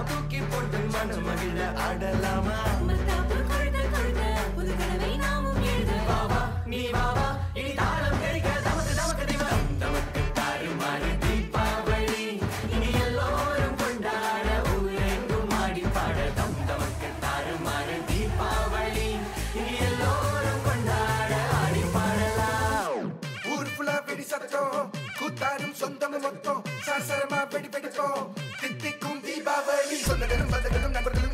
எல்லாம் தூக்கி போட்டு மன மகிழ ஆடலாமா மத்தாப்பு கொழுத கொழுத புது கனவை நாமும் எழுத வா வா நீ வா வா இனி தாளம் தெரிக்க தமக்கு தமக்கு திவம் தமக்கு தாறுமாறு தீபாவளி இனி எல்லோரும் கொண்டாட ஊரெங்கும் ஆடி பாட தம் தமக்கு தாறுமாறு தீபாவளி இனி எல்லோரும் கொண்டாட ஆடி பாடலாம் ஊர் ஃபுல்லா வெடி சத்தம் கூத்தாரும் சொந்தமும் மொத்தம் சாசரமா வெடி வெடிப்போம் தித்திக்கும் தீபாவளி சொந்தங்களும் பந்தங்களும் நண்பர்களும்